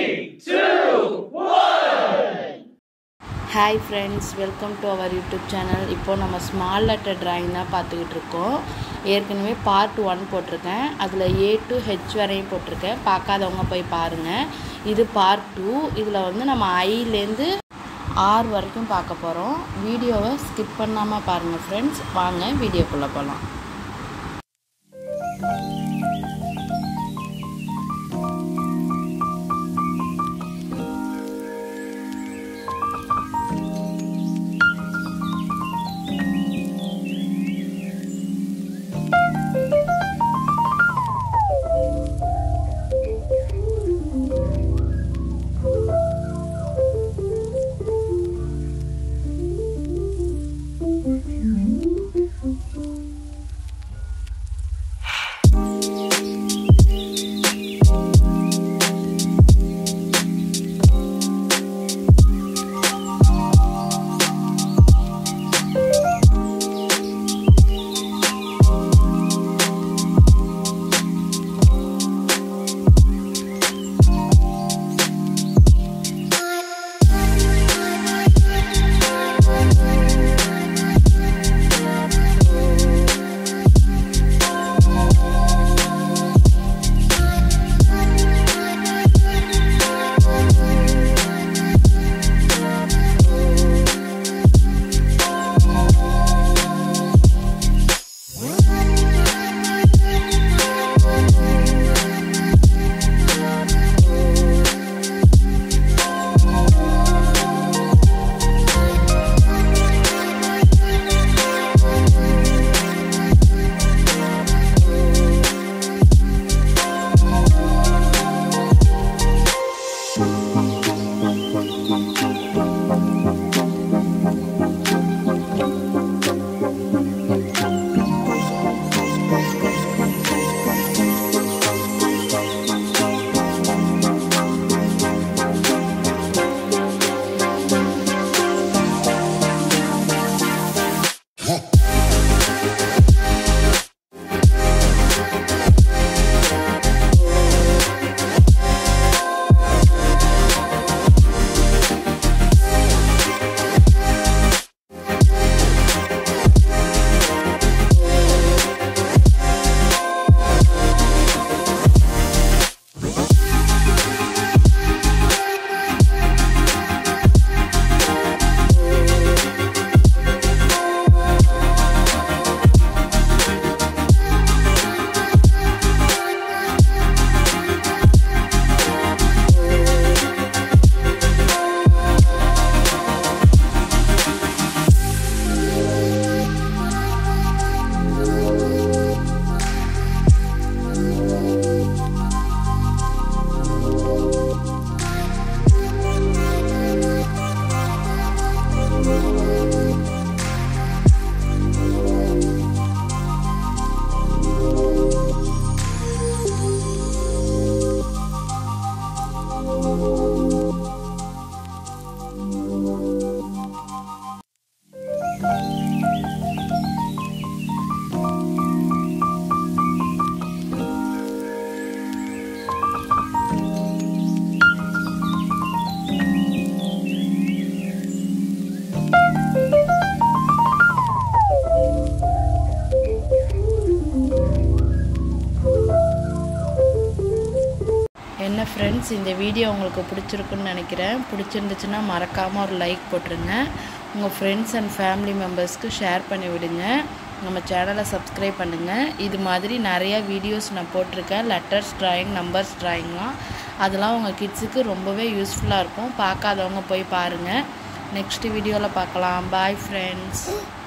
hi friends welcome to our YouTube channel இப்போ நம்ம small letter drawing தான் பார்த்துக்கிட்டு இருக்கோம் ஏற்கனவே பார்ட் ஒன் போட்டிருக்கேன் அதில் ஏ டு ஹெச் வரையும் போட்டிருக்கேன் பார்க்காதவங்க போய் பாருங்கள் இது பார்ட் டூ இதில் வந்து நம்ம ஐலேருந்து ஆர் வரைக்கும் பார்க்க போகிறோம் வீடியோவை ஸ்கிப் பண்ணாமல் பாருங்கள் ஃப்ரெண்ட்ஸ் வாங்க வீடியோக்குள்ளே போகலாம் என்ன ஃப்ரெண்ட்ஸ் இந்த வீடியோ உங்களுக்கு பிடிச்சிருக்குன்னு நினைக்கிறேன் பிடிச்சிருந்துச்சுன்னா மறக்காமல் ஒரு லைக் போட்டுருங்க உங்கள் ஃப்ரெண்ட்ஸ் அண்ட் ஃபேமிலி மெம்பர்ஸ்க்கு ஷேர் பண்ணி விடுங்க நம்ம சேனலை சப்ஸ்கிரைப் பண்ணுங்கள் இது மாதிரி நிறையா வீடியோஸ் நான் போட்டிருக்கேன் லெட்டர்ஸ் ட்ராயிங் நம்பர்ஸ் ட்ராயிங்லாம் அதெல்லாம் உங்கள் கிட்ஸுக்கு ரொம்பவே யூஸ்ஃபுல்லாக இருக்கும் பார்க்காதவங்க போய் பாருங்கள் நெக்ஸ்ட் வீடியோவில் பார்க்கலாம் பாய் ஃப்ரெண்ட்ஸ்